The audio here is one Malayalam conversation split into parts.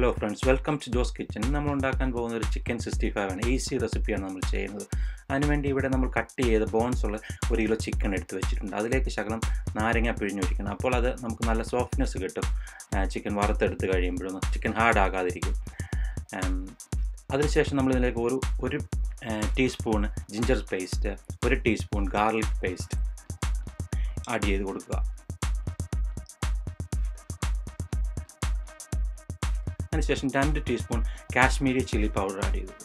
hello friends welcome to Jo's kitchen നമ്മൾ ഉണ്ടാക്കാൻ പോകുന്ന ഒരു ചിക്കൻ സിക്സ്റ്റി ഫൈവ് ആണ് ഈസി റെസിപ്പിയാണ് നമ്മൾ ചെയ്യുന്നത് അതിനുവേണ്ടി ഇവിടെ നമ്മൾ കട്ട് ചെയ്ത് ബോൺസ് ഉള്ള ഒരു കിലോ ചിക്കൻ എടുത്ത് വെച്ചിട്ടുണ്ട് അതിലേക്ക് ശകലം നാരങ്ങ പിഴിഞ്ഞൊഴിക്കണം അപ്പോൾ അത് നമുക്ക് നല്ല സോഫ്റ്റ്നെസ് കിട്ടും ചിക്കൻ വറുത്തെടുത്ത് കഴിയുമ്പോഴും ചിക്കൻ ഹാർഡ് ആകാതിരിക്കും അതിനുശേഷം നമ്മൾ ഇതിലേക്ക് ഒരു ഒരു ടീസ്പൂൺ ജിഞ്ചർ പേസ്റ്റ് ഒരു ടീസ്പൂൺ ഗാർലിക് പേസ്റ്റ് ആഡ് ചെയ്ത് കൊടുക്കുക അതിനുശേഷം രണ്ട് teaspoon Kashmiri chilli powder add ചെയ്തു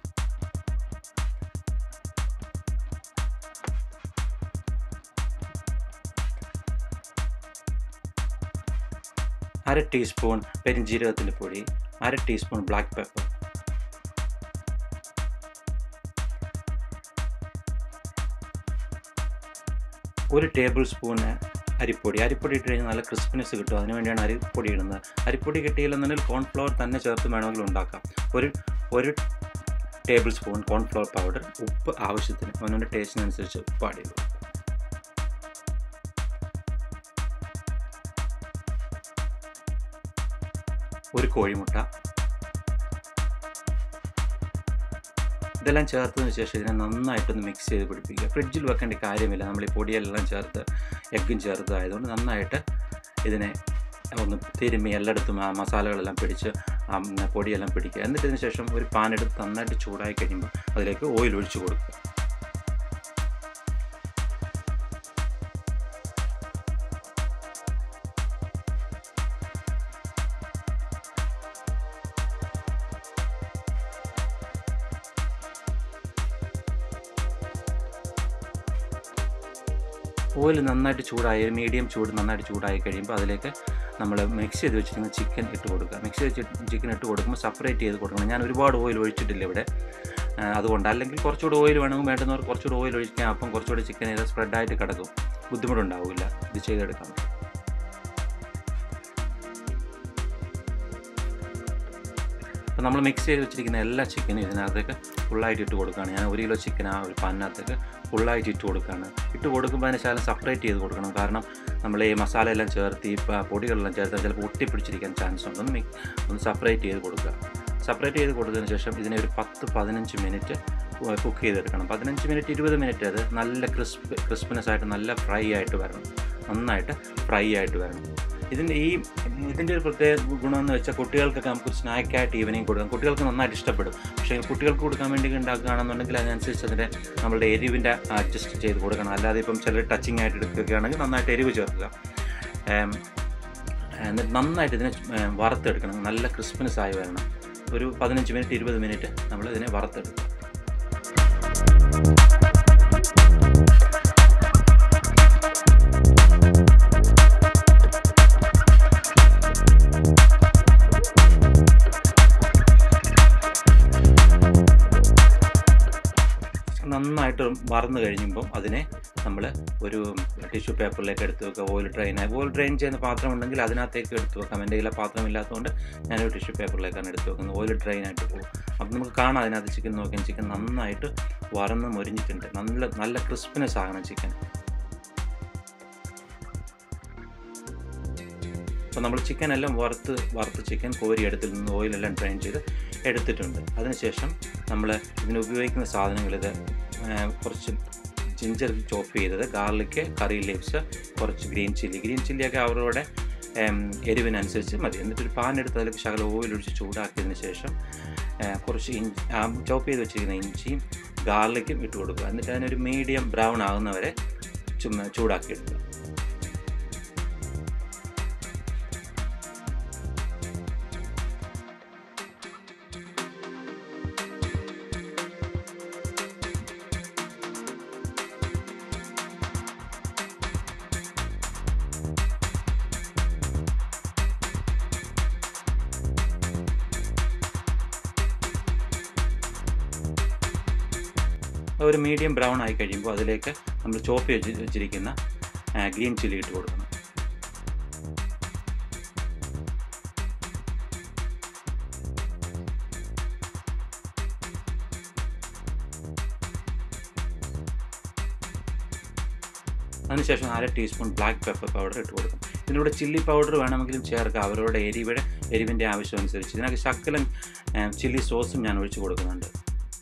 അര ടീസ്പൂൺ പെരിഞ്ജീരകത്തിൻ്റെ പൊടി അര ടീസ്പൂൺ ബ്ലാക്ക് പെപ്പർ ഒരു ടേബിൾ സ്പൂണ് അരിപ്പൊടി അരിപ്പൊടി ഇട്ട് കഴിഞ്ഞാൽ നല്ല ക്രിസ്പിനെസ് കിട്ടും അതിന് വേണ്ടിയാണ് അരിപ്പൊടി ഇടുന്നത് അരിപ്പൊടി കിട്ടിയില്ലെന്നുണ്ടെങ്കിൽ കോൺഫ്ലവർ തന്നെ ചേർത്ത് വേണമെങ്കിൽ ഉണ്ടാക്കാം ഒരു ഒരു ടേബിൾ സ്പൂൺ കോൺഫ്ലവർ പൗഡർ ഉപ്പ് ആവശ്യത്തിന് അവനവൻ്റെ ടേസ്റ്റിനനുസരിച്ച് ഉപ്പ് ആഡ് ചെയ്തു ഒരു കോഴിമുട്ട ഇതെല്ലാം ചേർത്തതിന് ശേഷം ഇതിനെ നന്നായിട്ടൊന്ന് മിക്സ് ചെയ്ത് പിടിപ്പിക്കുക ഫ്രിഡ്ജിൽ വെക്കേണ്ട കാര്യമില്ല നമ്മൾ ഈ പൊടിയെല്ലാം ചേർത്ത് എഗ്ഗും ചേർത്തതായതുകൊണ്ട് നന്നായിട്ട് ഇതിനെ ഒന്ന് തിരുമ്മി എല്ലായിടത്തും ആ മസാലകളെല്ലാം പിടിച്ച് പൊടിയെല്ലാം പിടിക്കുക എന്നിട്ട് ഇതിന് ശേഷം ഒരു പാൻ എടുത്ത് നന്നായിട്ട് ചൂടായി കഴിയുമ്പോൾ അതിലേക്ക് ഓയിൽ ഒഴിച്ച് കൊടുക്കുക ഓയിൽ നന്നായിട്ട് ചൂടായി മീഡിയം ചൂട് നന്നായിട്ട് ചൂടായി കഴിയുമ്പോൾ അതിലേക്ക് നമ്മൾ മിക്സ് ചെയ്ത് വെച്ചിരിക്കുന്ന ചിക്കൻ ഇട്ട് കൊടുക്കുക മിക്സ് ചെയ്ത് ചിക്കൻ ഇട്ട് കൊടുക്കുമ്പോൾ സെപ്പറേറ്റ് ചെയ്ത് കൊടുക്കണം ഞാൻ ഒരുപാട് ഓയിൽ ഒഴിച്ചിട്ടില്ല ഇവിടെ അതുകൊണ്ട് അല്ലെങ്കിൽ കുറച്ചുകൂടി ഓയിൽ വേണമെങ്കിൽ വേണ്ടുന്നവർ കുറച്ചുകൂടി ഓയിൽ ഒഴിക്കാൻ അപ്പം കുറച്ചുകൂടി ചിക്കൻ ഇത് സ്പ്രെഡായിട്ട് കിടക്കും ബുദ്ധിമുട്ടുണ്ടാവില്ല ഇത് ചെയ്തെടുക്കാൻ അപ്പോൾ നമ്മൾ മിക്സ് ചെയ്ത് വെച്ചിരിക്കുന്ന എല്ലാ ചിക്കനും ഇതിനകത്തേക്ക് ഫുള്ളായിട്ട് ഇട്ട് കൊടുക്കുകയാണ് ഞാൻ ഒരു കിലോ ചിക്കൻ ആ ഒരു പാനിനകത്തേക്ക് ഫുള്ളായിട്ട് ഇട്ട് കൊടുക്കുകയാണ് ഇട്ട് കൊടുക്കുമ്പോൾ അതിന് ശാലം സെപ്പറേറ്റ് ചെയ്ത് കൊടുക്കണം കാരണം നമ്മൾ ഈ മസാല എല്ലാം ചേർത്ത് ഈ പൊടികളെല്ലാം ചേർത്ത് ചിലപ്പോൾ ഒട്ടിപ്പിടിച്ചിരിക്കാൻ ചാൻസ് ഉണ്ട് ഒന്ന് ഒന്ന് സെപ്പറേറ്റ് ചെയ്ത് കൊടുക്കുക സെപ്പറേറ്റ് ചെയ്ത് കൊടുത്തതിന് ശേഷം ഇതിനെ ഒരു പത്ത് പതിനഞ്ച് മിനിറ്റ് കുക്ക് ചെയ്തെടുക്കണം പതിനഞ്ച് മിനിറ്റ് ഇരുപത് മിനിറ്റ് അത് നല്ല ക്രിസ്പ് ക്രിസ്പിനെസ് ആയിട്ട് നല്ല ഫ്രൈ ആയിട്ട് വരണം നന്നായിട്ട് ഫ്രൈ ആയിട്ട് വരണം ഇതിൻ്റെ ഈ ഇതിൻ്റെ ഒരു പ്രത്യേക ഗുണമെന്ന് വെച്ചാൽ കുട്ടികൾക്കൊക്കെ നമുക്ക് സ്നാക്കായിട്ട് ഈവനിങ് കൊടുക്കാം കുട്ടികൾക്ക് നന്നായിട്ട് ഇഷ്ടപ്പെടും പക്ഷേ കുട്ടികൾക്ക് കൊടുക്കാൻ വേണ്ടി ഉണ്ടാക്കുകയാണെന്നുണ്ടെങ്കിൽ അതിനനുസരിച്ച് അതിൻ്റെ നമ്മളുടെ എരിവിൻ്റെ അഡ്ജസ്റ്റ് ചെയ്ത് കൊടുക്കണം അല്ലാതെ ഇപ്പം ചിലർ ടച്ചിങ് ആയിട്ട് എടുക്കുകയാണെങ്കിൽ നന്നായിട്ട് എരിവ് ചേർക്കുക എന്നിട്ട് നന്നായിട്ട് ഇതിനെ വറുത്തെടുക്കണം നല്ല ക്രിസ്പിനെസ് ആയി വരണം ഒരു പതിനഞ്ച് മിനിറ്റ് ഇരുപത് മിനിറ്റ് നമ്മൾ ഇതിനെ വറുത്തെടുക്കുക നന്നായിട്ട് വറന്ന് കഴിയുമ്പം അതിനെ നമ്മൾ ഒരു ടിഷ്യൂ പേപ്പറിലേക്ക് എടുത്ത് വെക്കുക ഓയിൽ ഡ്രെയിൻ ഓയിൽ ഡ്രെയിൻ ചെയ്യുന്ന പാത്രം ഉണ്ടെങ്കിൽ അതിനകത്തേക്ക് എടുത്ത് വെക്കാം എൻ്റെ കയ്യിലെ പാത്രം ഇല്ലാത്തതുകൊണ്ട് ഞാനൊരു ടിഷ്യൂ പേപ്പറിലേക്കാണ് എടുത്ത് വെക്കുന്നത് ഓയിൽ ഡ്രെയിൻ ആയിട്ട് പോകും അപ്പം നമുക്ക് കാണാം അതിനകത്ത് ചിക്കൻ നോക്കിയാൽ ചിക്കൻ നന്നായിട്ട് വറന്ന് മൊരിഞ്ഞിട്ടുണ്ട് നല്ല നല്ല ക്രിസ്പിനെസ് ആകണം ചിക്കൻ അപ്പോൾ നമ്മൾ ചിക്കൻ എല്ലാം വറുത്ത് വറുത്ത് ചിക്കൻ കോരി എടുത്തിൽ നിന്ന് ഓയിലെല്ലാം ഡ്രെയിൻ ചെയ്ത് എടുത്തിട്ടുണ്ട് അതിനുശേഷം നമ്മൾ ഇതിന് ഉപയോഗിക്കുന്ന സാധനങ്ങൾ ഇത് കുറച്ച് ജിഞ്ചർ ചോപ്പ് ചെയ്തത് ഗാർലിക്ക് കറി ലീവ്സ് കുറച്ച് ഗ്രീൻ ചില്ലി ഗ്രീൻ ചില്ലിയൊക്കെ അവരുടെ എരിവിനനുസരിച്ച് മതി എന്നിട്ടൊരു പാൻ എടുത്ത് അതിലേക്ക് ശകല ഓയിൽ ഒഴിച്ച് ചൂടാക്കിയതിന് ശേഷം കുറച്ച് ഇഞ്ചി ചോപ്പ് ചെയ്ത് വെച്ചിരിക്കുന്ന ഇഞ്ചിയും ഗാർലിക്കും ഇട്ട് കൊടുക്കുക എന്നിട്ട് അതിനൊരു മീഡിയം ബ്രൗൺ ആകുന്നവരെ ചുമ്മാ ചൂടാക്കി എടുക്കുക ഒരു മീഡിയം ബ്രൗൺ ആയി കഴിയുമ്പോൾ അതിലേക്ക് നമ്മൾ ചോപ്പ് വെച്ച് വെച്ചിരിക്കുന്ന ഗ്രീൻ ചില്ലി ഇട്ട് കൊടുക്കണം അതിനുശേഷം അര ടീസ്പൂൺ ബ്ലാക്ക് പെപ്പർ പൗഡർ ഇട്ട് കൊടുക്കും ഇതിലൂടെ ചില്ലി പൗഡർ വേണമെങ്കിലും ചേർക്കാം അവരുടെ എരിവിടെ എരിവിൻ്റെ ആവശ്യം അനുസരിച്ച് ഇതിനകത്ത് ശക്കലം ചില്ലി സോസും ഞാൻ ഒഴിച്ച് കൊടുക്കുന്നുണ്ട്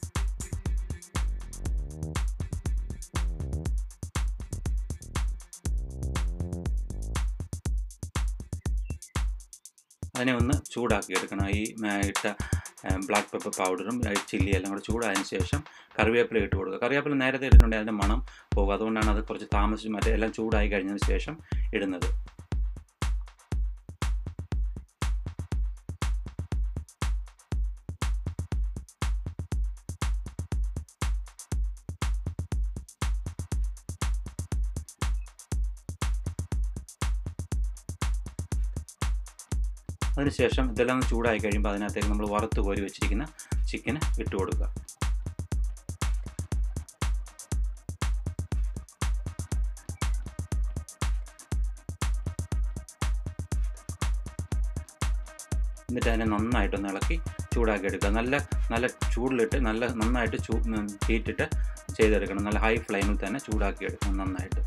അതിനെ ഒന്ന് ചൂടാക്കി എടുക്കണം ഈ ആ, ഇട്ട ബ്ലാക്ക് പെപ്പർ പൗഡറും ചില്ലി എല്ലാം കൂടെ ചൂടായതിനു ശേഷം കറിവേപ്പില ഇട്ട് കൊടുക്കുക കറിവേപ്പില നേരത്തെ ഇട്ടിട്ടുണ്ടെങ്കിൽ അതിൻ്റെ മണം പോകും അതുകൊണ്ടാണ് അത് കുറച്ച് താമസിച്ച് മറ്റേ എല്ലാം ചൂടായി കഴിഞ്ഞതിന് ശേഷം ഇടുന്നത് അതിനുശേഷം ഇതെല്ലാം ഒന്ന് ചൂടായി കഴിയുമ്പോൾ അതിനകത്തേക്ക് നമ്മൾ വറുത്ത് കോരി വെച്ചിരിക്കുന്ന ചിക്കന് ഇട്ട് കൊടുക്കുക എന്നിട്ട് അതിനെ നന്നായിട്ടൊന്ന് ഇളക്കി ചൂടാക്കി എടുക്കുക നല്ല നല്ല ചൂടിലിട്ട് നല്ല നന്നായിട്ട് ചൂ ഹീറ്റിട്ട് ചെയ്തെടുക്കണം നല്ല ഹൈ ഫ്ലെയിമിൽ തന്നെ ചൂടാക്കി എടുക്കണം നന്നായിട്ട്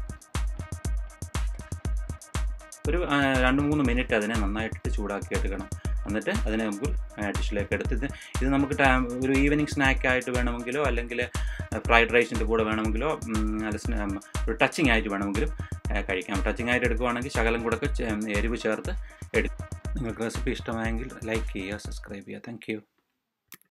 ഒരു ആ, രണ്ട് മൂന്ന് മിനിറ്റ് അതിനെ നന്നായിട്ട് ചൂടാക്കി എടുക്കണം എന്നിട്ട് അതിനെ നമുക്ക് ഡിഷിലേക്ക് എടുത്ത് ഇത് ഇത് നമുക്ക് ടൈം ഒരു ഈവനിങ് സ്നാക്കായിട്ട് വേണമെങ്കിലോ അല്ലെങ്കിൽ ഫ്രൈഡ് റൈസിൻ്റെ കൂടെ വേണമെങ്കിലോ ഉം, അല്ല സ്ന- ഉം, ഒരു ടച്ചിങ് ആയിട്ട് വേണമെങ്കിലും ആ, കഴിക്കാം ടച്ചിങ് ആയിട്ട് എടുക്കുവാണെങ്കിൽ ശകലം കൂടെ ഒക്കെ ചെ- എരിവ് ചേർത്ത് എടുക്കും നിങ്ങൾക്ക് റെസിപ്പി ഇഷ്ടമായെങ്കിൽ ലൈക്ക് ചെയ്യുക സബ്സ്ക്രൈബ് ചെയ്യുക താങ്ക് യു